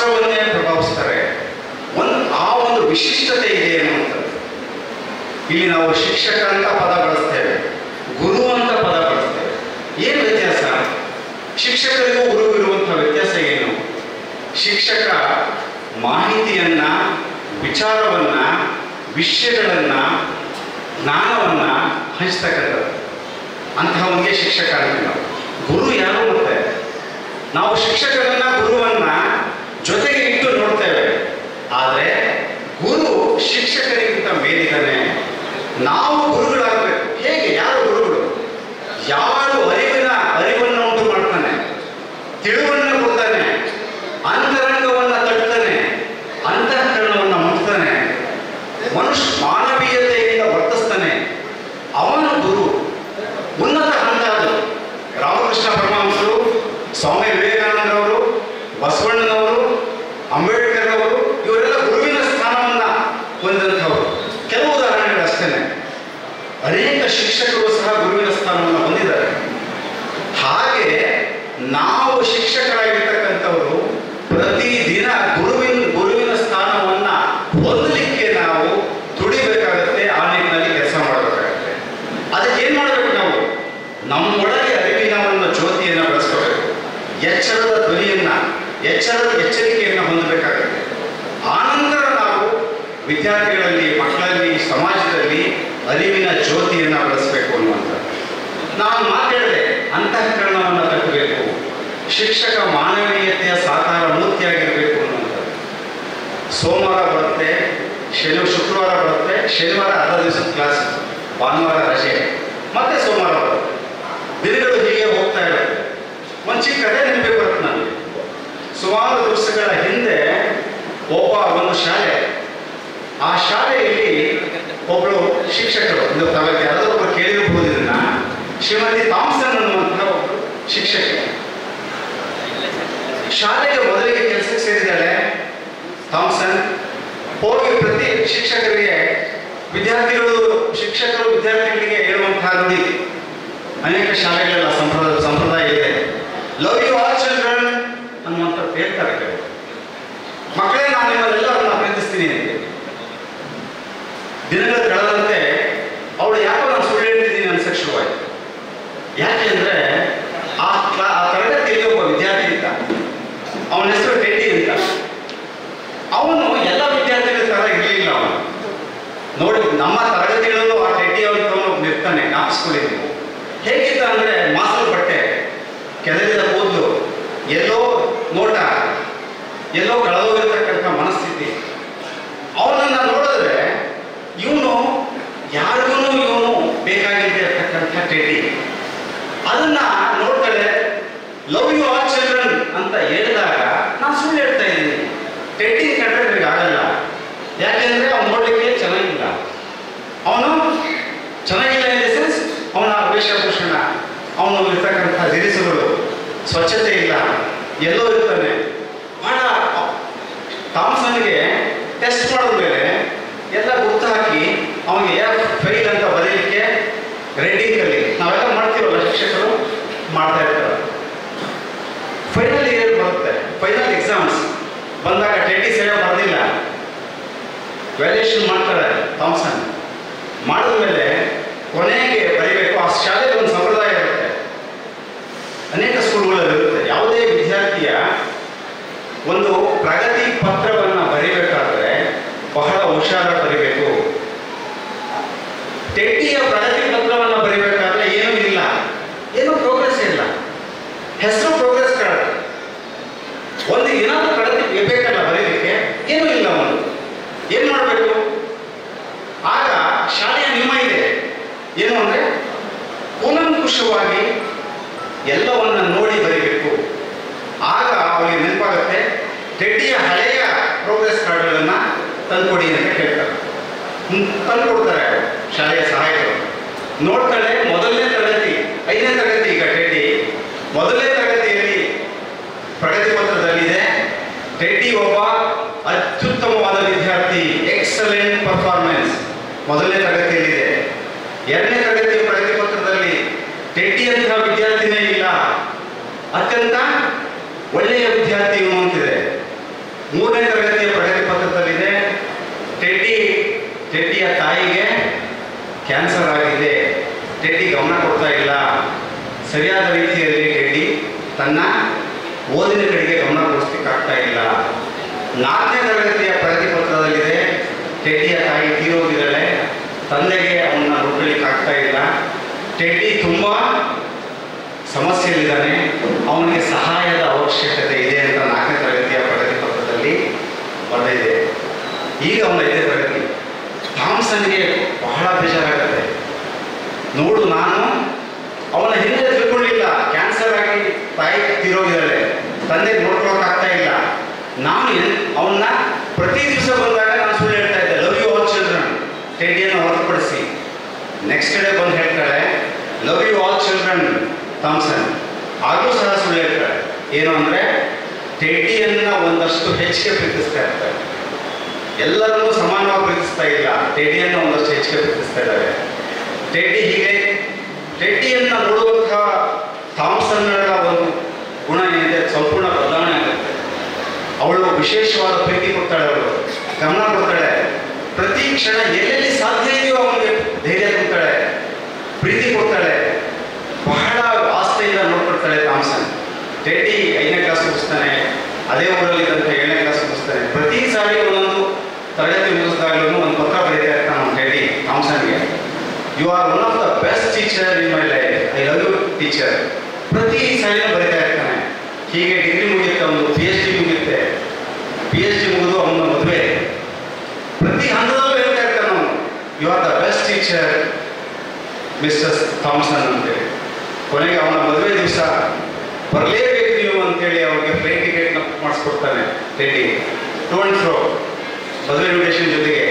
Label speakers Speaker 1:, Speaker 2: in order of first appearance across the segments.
Speaker 1: ರಾಷ್ಟ್ರವನ್ನೇ ಪ್ರಭಾವಿಸ್ತಾರೆ ಒಂದು ಆ ಒಂದು ವಿಶಿಷ್ಟತೆ ಇದೆ ಅನ್ನುವಂಥದ್ದು ಇಲ್ಲಿ ನಾವು ಶಿಕ್ಷಕ ಅಂತ ಪದ ಬಳಸ್ತೇವೆ ಗುರು ಅಂತ ಪದ ಬಳಸ್ತೇವೆ ಏನು ವ್ಯತ್ಯಾಸ ಶಿಕ್ಷಕರಿಗೂ ಗುರು ಇರುವಂಥ ವ್ಯತ್ಯಾಸ ಏನು ಶಿಕ್ಷಕ ಮಾಹಿತಿಯನ್ನ ವಿಚಾರವನ್ನ ವಿಷಯಗಳನ್ನ ಜ್ಞಾನವನ್ನ ಹಂಚ್ತಕ್ಕಂಥದ್ದು ಅಂತಹವನಿಗೆ ಶಿಕ್ಷಕ ಅಂತೀವಿ ನಾವು ಗುರು ಯಾರು ಮತ್ತೆ ನಾವು ಶಿಕ್ಷಕರನ್ನ ಗುರುವನ್ನ ಜೊತೆಗೆ ಇಟ್ಟು ನೋಡ್ತೇವೆ ಆದರೆ ಗುರು ಶಿಕ್ಷಕರಿಗಿಂತ ಮೇಲಿದ್ದಾನೆ ನಾವು ಗುರುಗಳಾಗಬೇಕು ಹೇಗೆ ಯಾರು ಗುರುಗಳು ಯಾರು ಅರಿವಿನ ಅರಿವನ್ನು ಉಂಟು ಮಾಡ್ತಾನೆ ತಿಳಿವನ್ನ ಕೊಡ್ತಾನೆ ಅಂತರಂಗವನ್ನ ತಟ್ತಾನೆ ಅಂತಃಕರಣವನ್ನ ಮುಟ್ತಾನೆ ಮನುಷ್ಯ ಮಾನವೀಯತೆಯಿಂದ ವರ್ತಿಸ್ತಾನೆ ಅವನು ಗುರು ಉನ್ನತ ಹಂತ ಅದು ರಾಮಕೃಷ್ಣ ಪರಮಹಂಸರು ಸ್ವಾಮಿ ವಿವೇಕಾನಂದರವರು ಬಸವಣ್ಣನವರು ಅಂಬೇಡ್ಕರ್ ಅವರು ಇವರೆಲ್ಲ ಗುರುವಿನ ಸ್ಥಾನವನ್ನ ಹೊಂದಿದಂಥವರು ಕೆಲವು ಉದಾಹರಣೆಗಳು ಅಷ್ಟೇನೆ ಅನೇಕ ಶಿಕ್ಷಕರು ಸಹ ಗುರುವಿನ ಸ್ಥಾನವನ್ನು ಹೊಂದಿದ್ದಾರೆ ಹಾಗೆ ನಾವು ಶಿಕ್ಷಕರಾಗಿರ್ತಕ್ಕಂಥವರು ಪ್ರತಿದಿನ ಗುರುವಿನ ಗುರುವಿನ ಸ್ಥಾನವನ್ನ ಹೊಂದಲಿಕ್ಕೆ ನಾವು ದುಡಿಬೇಕಾಗತ್ತೆ ಆ ನಿಟ್ಟಿನಲ್ಲಿ ಕೆಲಸ ಮಾಡಬೇಕಾಗತ್ತೆ ಅದಕ್ಕೆ ಏನ್ ಮಾಡಬೇಕು ನಾವು ನಮ್ಮೊಳಗೆ ಅರಿವಿನ ಒಂದು ಜ್ಯೋತಿಯನ್ನು ಬೆಳೆಸ್ಕೋಬೇಕು ಎಚ್ಚರದ ಧ್ವನಿಯನ್ನ ಎಚ್ಚರದ ಎಚ್ಚರಿಕೆಯನ್ನು ಹೊಂದಬೇಕಾಗುತ್ತೆ ಆನಂತರ ನಾವು ವಿದ್ಯಾರ್ಥಿಗಳಲ್ಲಿ ಮಕ್ಕಳಲ್ಲಿ ಸಮಾಜದಲ್ಲಿ ಅರಿವಿನ ಜ್ಯೋತಿಯನ್ನು ಬೆಳೆಸಬೇಕು ಅನ್ನುವಂಥದ್ದು ನಾನು ಮಾತಾಡಿದೆ ಅಂತಃಕರಣವನ್ನು ತಟ್ಟಬೇಕು ಶಿಕ್ಷಕ ಮಾನವೀಯತೆಯ ಸಾಕಾರ ಮೂರ್ತಿಯಾಗಿರಬೇಕು ಅನ್ನುವಂಥದ್ದು ಸೋಮವಾರ ಬರುತ್ತೆ ಶನಿ ಶುಕ್ರವಾರ ಬರುತ್ತೆ ಶನಿವಾರ ಅರ್ಧ ದಿವಸದ ಕ್ಲಾಸ್ ಭಾನುವಾರ ರಜೆ ಮತ್ತೆ ಸೋಮವಾರ ಬರುತ್ತೆ ದಿನಗಳು ಹೀಗೆ ಹೋಗ್ತಾ ಇರುತ್ತೆ ಒಂದು ಚಿಕ್ಕ ಕಥೆ ನೆನಪಿಗೆ ಬರುತ್ತೆ ನನಗೆ ಸುಮಾರು ದಿವಸಗಳ ಹಿಂದೆ ಒಬ್ಬ ಒಂದು ಶಾಲೆ ಆ ಶಾಲೆಯಲ್ಲಿ ಒಬ್ಬಳು ಶಿಕ್ಷಕರು ಇದು ತಾವು ಯಾರಾದ್ರೂ ಒಬ್ಬರು ಕೇಳಿರಬಹುದು ಇದನ್ನ ಶ್ರೀಮತಿ ಥಾಮ್ಸನ್ ಅನ್ನುವಂತಹ ಒಬ್ಬರು ಶಿಕ್ಷಕಿ ಶಾಲೆಗೆ ಮೊದಲಿಗೆ ಕೆಲಸಕ್ಕೆ ಸೇರಿದ್ದಾಳೆ ಥಾಮ್ಸನ್ ಹೋಗಿ ಪ್ರತಿ ಶಿಕ್ಷಕರಿಗೆ ವಿದ್ಯಾರ್ಥಿಗಳು ಶಿಕ್ಷಕರು ವಿದ್ಯಾರ್ಥಿಗಳಿಗೆ ಹೇಳುವಂತಹ ನುಡಿ ಅನೇಕ ಶಾಲೆಗಳೆಲ್ಲ ಸಂಪ್ರದಾಯ ಸಂಪ್ರದಾಯ ಇದೆ ಲವ್ ಯು ಆಲ್ ಚಿಲ್ಡ್ರನ್ ಅನ್ನುವಂಥ ಹೇಳ್ತಾರೆ ಕೆಲವರು ಮಕ್ಕಳೇ ನಾನು ನಿಮ್ಮನ್ನೆಲ್ಲರನ್ನ ಪ್ರೀತಿಸ್ತೀನಿ ಅಂತ ದಿನಗಳು ಕಳೆದಂತೆ ಅವಳು ಯಾಕೋ ನಾನು ಸುಳ್ಳು ಹೇಳ್ತಿದ್ದೀನಿ ಅನ್ಸಕ್ಕೆ ಶುರುವಾಯಿತು ಯಾಕೆ ಅಂದ್ರೆ ಆ ಕ್ಲಾ ಆ ತರಗತಿಯಲ್ಲಿ ಒಬ್ಬ ವಿದ್ಯಾರ್ಥಿ ಇದ್ದ ಅವನ ಹೆಸರು ಟೆಡ್ಡಿ ಅಂತ ಅವನು ಎಲ್ಲ ವಿದ್ಯಾರ್ಥಿಗಳ ತರ ಇರಲಿಲ್ಲ ಅವನು ನೋಡಿ ನಮ್ಮ ತರಗತಿಗಳಲ್ಲೂ ಆ ಟೆಡ್ಡಿ ಅವನು ಒಬ್ಬ ಇರ್ತಾನೆ ಜ್ಞಾಪಿಸ್ಕೊಳ್ಳಿ ನೀವು ಹೇಗಿದ್ದ ಅಂದ್ರೆ ಮಾಸಲು ಬಟ್ಟೆ ಕೆದರಿದ ಕೂದಲು ಎಲ್ಲೋ ನೋಟ ಎಲ್ಲೋ ಕಳೆದೋಗಿರ್ತಕ್ಕಂಥ ಮನಸ್ಥಿತಿ ಅವನನ್ನ ನೋಡಿದ್ರೆ ಇವನು ಯಾರಿಗೂ ಇವನು ಬೇಕಾಗಿದ್ದೆ ಇರ್ತಕ್ಕಂಥ ಟೆಡ್ಡಿ ಅದನ್ನ ನೋಡ್ತಾಳೆ ಲವ್ ಯು ಆಲ್ ಚಿಲ್ಡ್ರನ್ ಅಂತ ಹೇಳಿದಾಗ ನಾನು ಸುಳ್ಳು ಹೇಳ್ತಾ ಇದ್ದೀನಿ ಟೆಡ್ಡಿ ಕಂಡ್ರೆ ನನಗೆ ಆಗಲ್ಲ ಯಾಕೆಂದ್ರೆ ಅವ್ನು ನೋಡ್ಲಿಕ್ಕೆ ಚೆನ್ನಾಗಿಲ್ಲ ಅವನು ಚೆನ್ನಾಗಿಲ್ಲ ಇನ್ ದ ಸೆನ್ಸ್ ಅವನ ವೇಷಭೂಷಣ ಅವನು ಇರ್ತಕ್ಕಂಥ ದಿರಿಸುಗಳು ಸ್ವಚ್ಛತೆ ಇಲ್ಲ ಎಲ್ಲೋ ಇರ್ತಾನೆ ಬಹಳ ಥಾಮ್ಸನ್ಗೆ ಟೆಸ್ಟ್ ಮಾಡಿದ್ಮೇಲೆ ಎಲ್ಲ ಗುರ್ತು ಹಾಕಿ ಅವನಿಗೆ ಫೈಲ್ ಅಂತ ಬರೀಲಿಕ್ಕೆ ರೆಡ್ಡಿಂಗ್ ಅಲ್ಲಿ ನಾವೆಲ್ಲ ಮಾಡ್ತೀವಲ್ಲ ಶಿಕ್ಷಕರು ಮಾಡ್ತಾ ಇರ್ತಾರೆ ಫೈನಲ್ ಇಯರ್ ಬರುತ್ತೆ ಫೈನಲ್ ಎಕ್ಸಾಮ್ಸ್ ಬಂದಾಗ ಟೆಡ್ಡಿ ಸರಿಯಾಗಿ ಬರೆದಿಲ್ಲ ವ್ಯಾಲ್ಯೂಯೇಷನ್ ಮಾಡ್ತಾರೆ ಥಾಮ್ಸನ್ ಮಾಡಿದ್ಮೇಲೆ ಕೊನೆಗೆ ಬರೀಬೇಕು ಆ ಶಾಲೆಗೆ ಒಂದು ಸಂಪ್ರದಾಯ ಇರುತ್ತೆ ಅನೇಕ ಸ್ಕೂಲ್ಗಳಲ್ಲಿ ಇರುತ್ತೆ ಯಾವುದೇ ವಿದ್ಯಾರ್ಥಿಯ ಒಂದು ಪ್ರಗತಿ ಪತ್ರವನ್ನು ಬರೀಬೇಕಾದ್ರೆ ಬಹಳ ಹುಷಾರ ಬರೀಬೇಕು ಟೆಡ್ಡಿಯ ಪ್ರಗತಿ ಪತ್ರವನ್ನು ಬರೀಬೇಕಾದ್ರೆ ಏನೂ ಇಲ್ಲ ಏನೂ ಪ್ರೋಗ್ರೆಸ್ ಇಲ್ಲ ಹೆಸರು ಪ್ರೋಗ್ರೆಸ್ ಕಾರ್ಡ್ ಒಂದು ಏನಾದರೂ ಪ್ರಗತಿ ಬೇಕಲ್ಲ ಬರೀಲಿಕ್ಕೆ ಏನೂ ಇಲ್ಲ ಅವನು ಏನು ಮಾಡಬೇಕು ಆಗ ಶಾಲೆಯ ನಿಯಮ ಇದೆ ಏನು ಅಂದರೆ ಕೂಲಂಕುಷವಾಗಿ ಎಲ್ಲವನ್ನ ನೋಡಿ ಬರೀಬೇಕು ಆಗ ಅವನಿಗೆ ನೆನಪಾಗುತ್ತೆ ಟೆಡ್ಡಿಯ ಹಳೆಯ ಪ್ರೋಗ್ರೆಸ್ ಕಾರ್ಡ್ಗಳನ್ನು ತಂದ್ಕೊಡಿ ಅಂತ ಕೇಳ್ತಾರೆ ಹ್ಮ್, ತಂದ್ಕೊಡ್ತಾರೆ ಶಾಲೆಯ ಸಹಾಯಕರು ನೋಡ್ತಾಳೆ ಮೊದಲನೇ ತರಗತಿ ಐದನೇ ತರಗತಿ ಈಗ ಟೆಡ್ಡಿ ಮೊದಲನೇ ತರಗತಿಯಲ್ಲಿ ಪ್ರಗತಿ ಪತ್ರದಲ್ಲಿದೆ ಟೆಡ್ಡಿ ಒಬ್ಬ ಅತ್ಯುತ್ತಮವಾದ ವಿದ್ಯಾರ್ಥಿ ಎಕ್ಸಲೆಂಟ್ ಪರ್ಫಾರ್ಮೆನ್ಸ್ ಮೊದಲನೇ ತರಗತಿಯಲ್ಲಿದೆ ಎರಡನೇ ತರಗತಿಯ ಪ್ರಗತಿ ಪತ್ರದಲ್ಲಿ ಟೆಡ್ಡಿ ಅಂತಹ ವಿದ್ಯಾರ್ಥಿನೇ ಇಲ್ಲ ಅತ್ಯಂತ ಒಳ್ಳೆಯ ವಿದ್ಯಾರ್ಥಿ ಇವನು ಅಂತಿದೆ ಮೂರನೇ ತರಗತಿಯ ಪ್ರಗತಿ ಪತ್ರದಲ್ಲಿದೆ ಟೆಡ್ಡಿ ಟೆಡ್ಡಿಯ ತಾಯಿಗೆ ಕ್ಯಾನ್ಸರ್ ಆಗಿದೆ ಟೆಡ್ಡಿ ಗಮನ ಕೊಡ್ತಾ ಇಲ್ಲ ಸರಿಯಾದ ರೀತಿಯಲ್ಲಿ ಟೆಡ್ಡಿ ತನ್ನ ಓದಿನ ಕಡೆಗೆ ಗಮನ ಕೊಡಿಸ್ಲಿಕ್ಕಾಗ್ತಾ ಇಲ್ಲ ನಾಲ್ಕನೇ ತರಗತಿಯ ಪ್ರಗತಿ ಪತ್ರದಲ್ಲಿದೆ ಟೆಡ್ಡಿಯ ತಾಯಿ ತೀರೋಗಿದ್ದಾಳೆ ತಂದೆಗೆ ಅವನ್ನ ನೋಡ್ಕೊಳ್ಳಿಕ್ಕೆ ಆಗ್ತಾ ಇಲ್ಲ ಟೆಡ್ಡಿ ತುಂಬ ಸಮಸ್ಯೆಯಲ್ಲಿದ್ದಾನೆ ಅವನಿಗೆ ಸಹಾಯದ ಅವಶ್ಯಕತೆ ಇದೆ ಅಂತ ನಾಲ್ಕನೇ ತರಗತಿಯ ಪ್ರಗತಿ ಪತ್ರದಲ್ಲಿ ಬರೆದಿದೆ ಈಗ ಅವನ ಐದನೇ ತರಗತಿ ಥಾಮ್ಸನ್ಗೆ ಬಹಳ ಬೇಜಾರಾಗುತ್ತೆ ನೋಡು ನಾನು ಅವನ ಹಿಂದೆ ತಿಳ್ಕೊಳ್ಳಿಲ್ಲ ಕ್ಯಾನ್ಸರ್ ಆಗಿ ತಾಯಿ ತೀರೋಗಿದ್ದಾಳೆ ತಂದೆ ನೋಡ್ಕೊಳಕ್ಕಾಗ್ತಾ ಇಲ್ಲ ನಾನು ಎನ್- ಅವನ್ನ ಪ್ರತಿ ದಿವಸ ಬಂದಾಗ ನಾನು ಸುಳ್ಳು ಹೇಳ್ತಾ ಇದ್ದೆ ಲವ್ ಯು ಆಲ್ ಚಿಲ್ಡ್ರನ್ ಟೆಡ್ಡಿಯನ್ನು ಹೊರತುಪಡಿಸಿ ನೆಕ್ಸ್ಟ್ ಡೇ ಬಂದು ಹೇಳ್ತಾಳೆ love you all children Thompson ಆಗಲೂ ಸಹ ಸುಳ್ಳು ಹೇಳ್ತಾಳೆ ಏನು ಅಂದರೆ ಟೆಡ್ಡಿಯನ್ನ ಒಂದಷ್ಟು ಹೆಚ್ಚಿಗೆ ಪ್ರೀತಿಸ್ತಾ ಇರ್ತಾರೆ ಎಲ್ಲರನ್ನೂ ಸಮಾನವಾಗಿ ಪ್ರೀತಿಸ್ತಾ ಇಲ್ಲ ಟೆಡ್ಡಿಯನ್ನು ಒಂದಷ್ಟು ಹೆಚ್ಚಿಗೆ ಪ್ರೀತಿಸ್ತಾ ಇದ್ದಾರೆ ಟೆಡ್ಡಿ ಹೀಗೆ ಟೆಡ್ಡಿಯನ್ನ ನೋಡುವಂತಹ ಥಾಮ್ಸನ್ಗಳ ಒಂದು ಗುಣ ಏನಿದೆ ಸಂಪೂರ್ಣ ಬದಲಾವಣೆ ಆಗುತ್ತೆ ಅವಳು ವಿಶೇಷವಾದ ಪ್ರೀತಿ ಕೊಡ್ತಾಳೆ ಅವಳು ಗಮನ ಕೊಡ್ತಾಳೆ ಪ್ರತಿ ಕ್ಷಣ ಎಲ್ಲೆಲ್ಲಿ ಸಾಧ್ಯ ಇದೆಯೋ ಅವನಿಗೆ ಧೈರ್ಯ ಕೊಡ್ತಾಳೆ ಪ್ರೀತಿ ಕೊಡ್ತಾಳೆ ಬಹಳ ಆಸ್ತೆಯಿಂದ ನೋಡ್ಕೊಳ್ತಾಳೆ ಥಾಮ್ಸನ್ ಟೆಡ್ಡಿ ಐದನೇ ಕ್ಲಾಸ್ ಮುಗಿಸ್ತಾನೆ ಅದೇ ಊರಲ್ಲಿ ಇದ್ದಂತೆ ಏಳನೇ ಕ್ಲಾಸ್ ಮುಗಿಸ್ತಾನೆ ಪ್ರತಿ ಸಾರಿ ಒಂದೊಂದು ತರಗತಿ ಮುಗಿಸಿದಾಗಲೂ ಒಂದು ಪತ್ರ ಬರೀತಾ ಇರ್ತಾನೆ ಅವ್ನು ಟೆಡ್ಡಿ ಥಾಮ್ಸನ್ಗೆ you are one of the best teacher in my life I love you teacher ಪ್ರತಿ ಸಾರಿನೂ ಬರೀತಾ ಇರ್ತಾನೆ ಹೀಗೆ ಡಿಗ್ರಿ ಮುಗಿಯುತ್ತೆ ಒಂದು ಪಿ ಎಚ್ ಡಿ ಮುಗಿಯುತ್ತೆ ಪಿ ಎಚ್ ಡಿ ಮುಗಿದು ಅವನ ಮದುವೆ ಪ್ರತಿ ಹಂತದಲ್ಲೂ ಹೇಳ್ತಾ ಇರ್ತಾನೆ ಅವನು you are the best teacher mister Thompson ಅಂತೇಳಿ ಕೊನೆಗೆ ಅವನ ಮದುವೆ ದಿವಸ ಬರಲೇಬೇಕು ನೀವು ಅಂತೇಳಿ ಅವ್ರಿಗೆ ಫ್ಲೈಟ್ ಟಿಕೆಟ್ನ ಮಾಡಿಸ್ಕೊಡ್ತಾನೆ ಟೆಡ್ಡಿ ಟು ಅಂಡ್ ಫ್ರೋ ಮದುವೆ ಇನ್ವಿಟೇಷನ್ ಜೊತೆಗೆ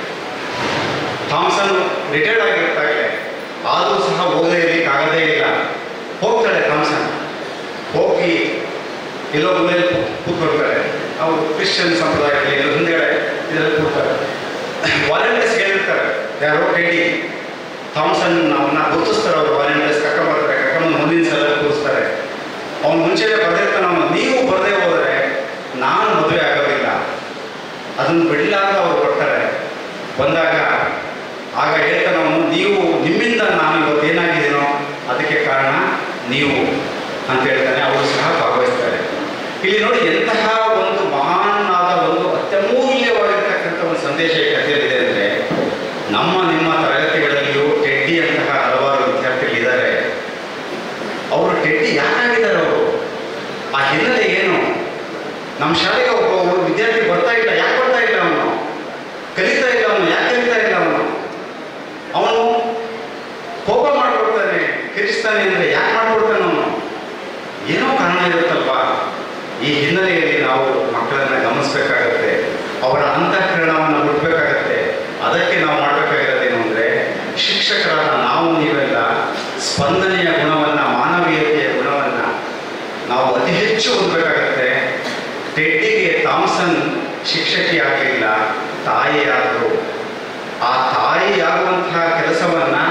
Speaker 1: ಥಾಮ್ಸನ್ ರಿಟೈರ್ಡ್ ಆಗಿರ್ತಾಗಲೇ ಆದರೂ ಸಹ ಹೋಗದೇ ಇರಲಿಕ್ಕೆ ಆಗದೇ ಇಲ್ಲ ಹೋಗ್ತಾಳೆ ಥಾಮ್ಸನ್ ಹೋಗಿ ಎಲ್ಲೋ ಮನೇಲಿ ಕೂತ್ಕೊಳ್ತಾರೆ ಅವರು ಕ್ರಿಶ್ಚಿಯನ್ ಸಂಪ್ರದಾಯದಲ್ಲಿ ಎಲ್ಲೋ ಹಿಂದೆಗಡೆ ಇದರಲ್ಲಿ ಕೂರ್ತಾರೆ ವಾಲಂಟಿಯರ್ಸ್ ಹೇಳಿರ್ತಾರೆ ಯಾರೋ ಟೆಡಿ ಥಾಮ್ಸನ್ ಅವನ್ನ ಗುರುತಿಸ್ತಾರೆ ಅವರು ವಾಲಂಟಿಯರ್ಸ್ ಕರ್ಕೊಂಬರ್ತಾರೆ ಕರ್ಕೊಂಬಂದು ಮುಂದಿನ ಸಲ ಕೂರಿಸ್ತಾರೆ ಅವ್ನು ಮುಂಚೆನೇ ಬರೆದಿರ್ತಾನೆ ಅವನು ನೀವು ಬರದೇ ಹೋದರೆ ನಾನು ಮದುವೆ ಆಗೋದಿಲ್ಲ ಅದನ್ನು ಬಿಡಲಾಗ ಅವ್ರು ಬರ್ತಾರೆ ಬಂದಾಗ ಆಗ ಹೇಳ್ತಾನೆ ಅವನು ನೀವು ನಿಮ್ಮಿಂದ ನಾನು ಇವತ್ತು ಏನಾಗಿದ್ದೀನೋ ಅದಕ್ಕೆ ಕಾರಣ ನೀವು ಅಂತ ಹೇಳ್ತಾನೆ ಅವರು ಸಹ ಭಾಗವಹಿಸ್ತಾರೆ ಇಲ್ಲಿ ನೋಡಿ ಎಂತಹ ಒಂದು ಮಹಾನಾದ ಒಂದು ಅತ್ಯಮೂಲ್ಯವಾಗಿರ್ತಕ್ಕಂಥ ಒಂದು ಸಂದೇಶ ಈ ಕಥೆಯಲ್ಲಿದೆ ಅಂದರೆ ನಮ್ಮ ನಿಮ್ಮ ತರಗತಿಗಳಲ್ಲಿಯೂ ಟೆಡ್ಡಿ ಅಂತಹ ಹಲವಾರು ವಿದ್ಯಾರ್ಥಿಗಳಿದ್ದಾರೆ ಅವರು ಟೆಡ್ಡಿ ಯಾಕಾಗಿದ್ದಾರೆ ಅವರು ಆ ಹಿನ್ನೆಲೆ ಏನು ನಮ್ಮ ಶಾಲೆಗೆ ಒಬ್ಬ ಒಬ್ಬ ವಿದ್ಯಾರ್ಥಿ ಬರ್ತಾ ಇಲ್ಲ ಯಾಕೆ ಬರ್ತಾ ಇಲ್ಲ ಅವನು ಕಲಿತಾ ಇಲ್ಲ ಅವನು ಯಾಕೆ ಕಲಿತಾ ಇಲ್ಲ ಅವನು ಅವನು ಕೋಪ ಮಾಡ್ಕೊಡ್ತಾನೆ ಕಿರಿಸ್ತಾನೆ ಅಂದರೆ ಯಾಕೆ ಮಾಡ್ಕೊಡ್ತಾನೆ ಅವನು ಏನೋ ಕಾರಣ ಇರುತ್ತಲ್ವಾ ಈ ಹಿನ್ನೆಲೆಯಲ್ಲಿ ನಾವು ಮಕ್ಕಳನ್ನ ಗಮನಿಸಬೇಕಾಗತ್ತೆ ಅವರ ಅಂತಃಕರಣವನ್ನು ಹುಟ್ಟಬೇಕಾಗತ್ತೆ ಅದಕ್ಕೆ ನಾವು ಮಾಡಬೇಕಾಗಿರೋದೇನು ಅಂದರೆ ಶಿಕ್ಷಕರಾದ ನಾವು ನೀವೆಲ್ಲ ಸ್ಪಂದನೆಯ ಗುಣವನ್ನು ಮಾನವೀಯತೆಯ ಗುಣವನ್ನು ನಾವು ಅತಿ ಹೆಚ್ಚು ಓದಬೇಕಾಗತ್ತೆ ಟೆಡ್ಡಿಗೆ ಥಾಮ್ಸನ್ ಶಿಕ್ಷಕಿ ಆಗಲಿಲ್ಲ ತಾಯಿಯಾದರು ಆ ತಾಯಿಯಾಗುವಂತಹ ಕೆಲಸವನ್ನ